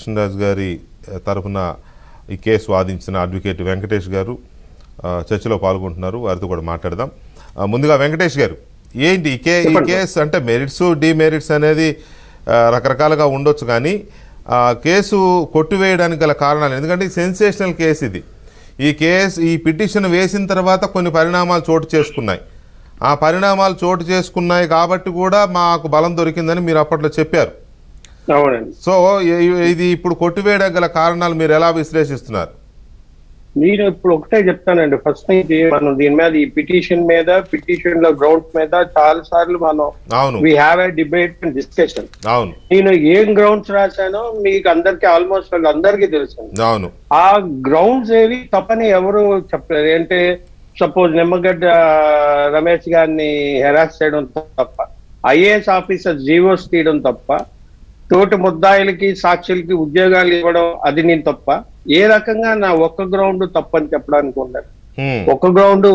కృష్ణరాజు గారి ఆ, తరపున ఈ కేసు వాదించిన అడ్వకేట్ వెంకటేష్ గారు ఆ, చర్చలో పాల్గొంటున్నారు వారితో కూడా మాట్లాడదాం ఆ, ముందుగా వెంకటేష్ గారు ఏంటి ఈ కే ఈ కేసు అంటే మెరిట్స్ డిమెరిట్స్ అనేది ఆ, రకరకాలుగా ఉండొచ్చు కానీ ఆ, కేసు కొట్టివేయడానికి గల కారణాలు ఎందుకంటే సెన్సేషనల్ కేసు ఇది ఈ కేసు ఈ పిటిషన్ వేసిన తర్వాత కొన్ని పరిణామాలు చోటు చేసుకున్నాయి ఆ పరిణామాలు చోటు చేసుకున్నాయి కాబట్టి కూడా మాకు బలం దొరికిందని మీరు అప్పట్లో చెప్పారు అవునండి సో ఇ- ఇది ఇప్పుడు కొట్టివేయడానికి గల కారణాలు మీరు ఎలా విశ్లేషిస్తున్నారు నేను ఇప్పుడు ఒకటే చెప్తానండి ఫస్ట్ నుంచి మనం దీని మీద ఈ పిటిషన్ మీద పిటిషన్ లో గ్రౌండ్స్ మీద చాలా సార్లు మనం అవును we have a debate and discussion అవును నేను ఏం గ్రౌండ్స్ రాశానో మీకు అందరికి ఆల్మోస్ట్ అందరికీ తెలుసు అవును ఆ గ్రౌండ్స్ ఏవి తప్పని ఎవరు చెప్పలేదు అంటే సపోజ్ నిమ్మగడ్డ రమేష్ గారిని హెరాస్ చేయడం తప్ప ఐఏఎస్ ఆఫీసర్ జీవోస్ తీయడం తప్ప తోటి ముద్దాయిలకి సాక్షులకి ఉద్యోగాలు ఇవ్వడం అది నేను తప్ప ఏ రకంగా నా ఒక్క గ్రౌండ్ తప్పని చెప్పడానికి ఉండదు హ్మ్. ఒక ground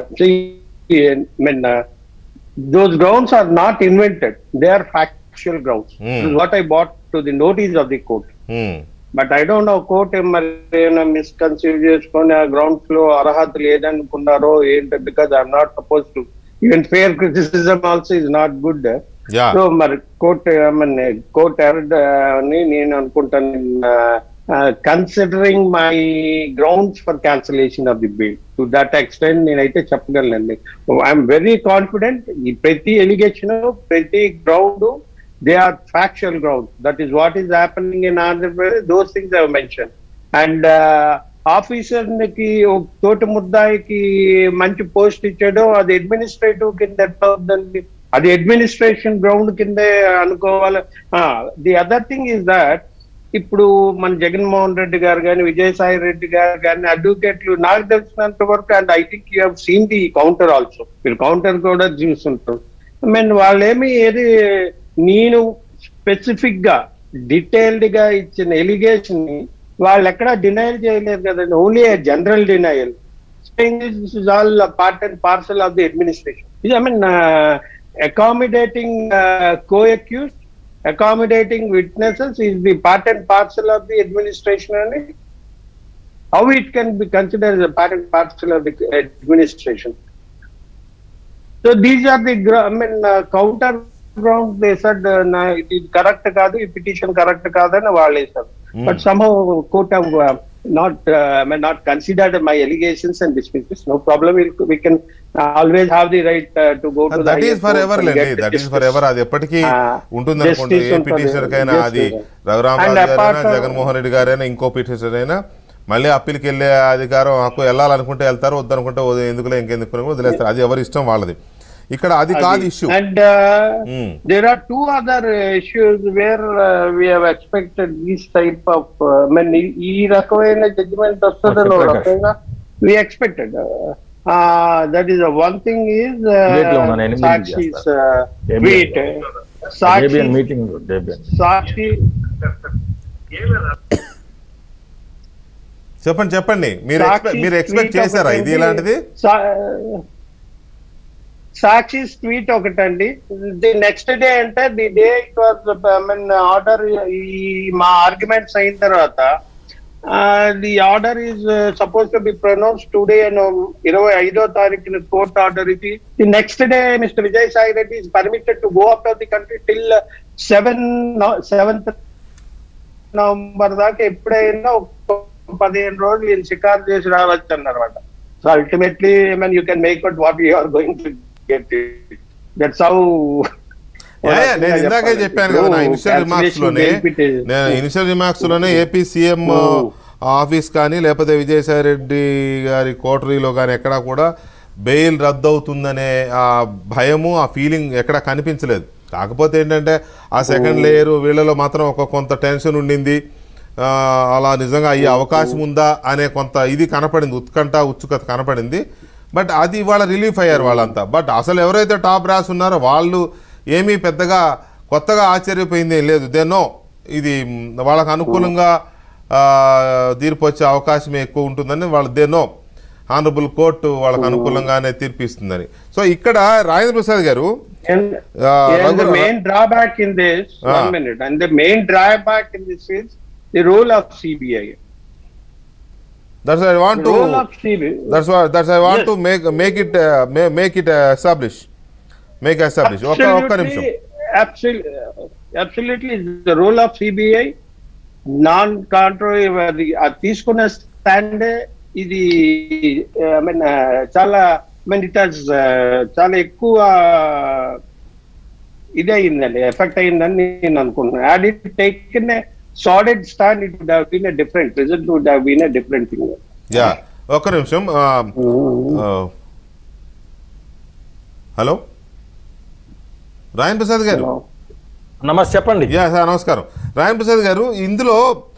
mean those grounds are not invented they are factual grounds Hmm. What I brought to the notice of the court hmm. But I don't know court మరి ఏమైనా మిస్కన్సీవ్ చేసుకొని ఆ గ్రౌండ్స్ లో అర్హత లేదనుకున్నారో ఏంటో because I'm not suppose to even fair criticism also is not good yeah so మరి court court అని నేను అనుకుంటాను considering my grounds for cancellation of the bill to that extent నేనైతే చెప్పగలనండి ఐఎమ్ వెరీ కాన్ఫిడెంట్ ఈ ప్రతి ఎలిగేషన్ ప్రతి ground they are factual ground that is what is happening in Andhra Pradesh those things I mention and officer కి ఒక తోటి ముద్దాయికి మంచి post ఇచ్చాడో అది అడ్మినిస్ట్రేటివ్ కింద ఎట్లా అవుతుందండి అది అడ్మినిస్ట్రేషన్ గ్రౌండ్ కిందే అనుకోవాలి the other thing is that ఇప్పుడు మన జగన్మోహన్ రెడ్డి గారు కానీ విజయసాయి రెడ్డి గారు కానీ అడ్వకేట్లు నాకు తెలిసినంత వరకు and I think you have seen the counter also మీరు కౌంటర్ కూడా చూస్తుంటారు ఐ మీన్ వాళ్ళేమి ఏది నేను స్పెసిఫిక్ గా డీటెయిల్డ్ గా ఇచ్చిన ఎలిగేషన్ ని వాళ్ళు ఎక్కడా డినైల్ చేయలేదు కదండి only general denial is all part and parcel of the administration ఇది I mean accommodating co accused accommodating witnesses is the part and parcel of the administration and how it can be considered as a part and parcel of the administration. So these are the, gra- I mean, uh, counter grounds, they said, uh, na, it is correct కాదు ఈ petition correct కాదని వాళ్ళు వేశారు but some court of not uh, I mean, not considered my allegations and dismissed. No problem. We, we can always have the right uh, to go to the that is highest for court ever and లేండి get that is for justice. Ever అది ఎప్పటికీ ఆ, ఉంటుంది అనుకోండి justice ఏ ఉంటుంది. Petitioner కైనా Justice. అది And Raghurama Raju apart గారైనా from- జగన్మోహన్ రెడ్డి గారైనా ఇంకో పిటిషనర్ అయినా మళ్ళీ అప్పీల్కి వెళ్ళే అధికారం హక్కు వెళ్ళాలనుకుంటే వెళ్తారు వద్దనుకుంటే వదిలే- ఎందుకులే ఇంకెందుకు అని వదిలేస్తారు అది ఎవరి ఇష్టం వాళ్ళది ఇక్కడ అది కాదు issue And uh, there are two other issues where uh, we have expected this type of, uh, I mean, ఈ- ఈ రకమైన జడ్జిమెంట్ వస్తుందని ఒక రకంగా we expected. Uh, uh, that is uh, one thing is Wait లో ఉన్నాను, uh, ఎనిమిది Sakshi's uh, Debian. wait. డేబియన్ సాక్షి మీటింగ్ డేబియన్ సాక్షి చెప్పండి చెప్పండి మీరు సాక్షి expect- మీరు ఎక్స్పెక్ట్ tweet చేశారా ఇది ఒకటండి. ఇలాంటిది సా- సాక్షి ట్వీట్ ఒకటండి ది నెక్స్ట్ డే అంటే the day it was I mean order ఈ మా ఆర్గ్యుమెంట్స్ అయిన తర్వాత the order is suppose to be pronounce today and ఇరవై ఐదో తారీఖున కోర్ట్ ఆర్డర్ ఇది the next day mister Vijay Sai Reddy is permitted to go out of the country till seven seventh November దాకా ఎప్పుడైనా ఒక పదిహేను రోజులు ఈయన షికారు చేసి రావచ్చు అన్నమాట so ultimately I mean you can make out what you are going to get that's how yeah, yeah, నేను ఇందాకే చెప్పాను కదా నా ఇనిషియల్ రిమార్క్స్ లోనే నేను ఇనిషియల్ రిమార్క్స్ లోనే ఏపీ సీఎం ఆఫీస్ కానీ లేకపోతే విజయసాయి రెడ్డి గారి కోటరీలో కానీ ఎక్కడా కూడా బెయిల్ రద్దు అవుతుందనే ఆ భయము ఆ ఫీలింగ్ ఎక్కడా కనిపించలేదు కాకపోతే ఏంటంటే ఆ సెకండ్ లేయర్ వీళ్ళలో మాత్రం ఒక కొంత టెన్షన్ ఉండింది ఆ, అలా నిజంగా అయ్యే అవకాశం ఉందా అనే కొంత ఇది కనపడింది ఉత్కంఠ ఉత్సుకత కనపడింది బట్ అది ఇవాళ రిలీఫ్ అయ్యారు వాళ్ళంతా బట్ అసలు ఎవరైతే టాప్ రాసి ఉన్నారో వాళ్ళు ఏమీ పెద్దగా కొత్తగా ఆశ్చర్యపోయింది ఏం లేదు దేన్నో ఇది మ్, వాళ్ళకు అనుకూలంగా ఆ, తీర్పు వచ్చే అవకాశం ఎక్కువ ఉంటుందని వాళ్ళు దేన్నో ఆనరబుల్ కోర్టు వాళ్ళకు అనుకూలంగానే తీర్పు ఇస్తుందని సో ఇక్కడ రాజేంద్ర ప్రసాద్ గారు And, Uh, and the Raghu- main drawback in this, Ah. one minute, and the main drawback in this is the role of CBI. That's I want The to role of CBI. That's that's I want Yes. To make make it make it establish make establish ఒక్క ఒక్క నిమిషం Absolutely, absolutely, the role of CBI, non controversy తీసుకున్న stand ఇది I mean చాలా I mean it has చాలా ఎక్కువ ఇది అయిందండి ఎఫెక్ట్ అయిందని నేను అనుకుంటున్నాను and it taken solid stand it would have been a different result would have been a different thing yeah ఒక్క నిమిషం ఆ, ఆ, హలో రాయన్ ప్రసాద్ గారు నమస్తే చెప్పండి యా సార్ నమస్కారం రాయన్ ప్రసాద్ గారు ఇందులో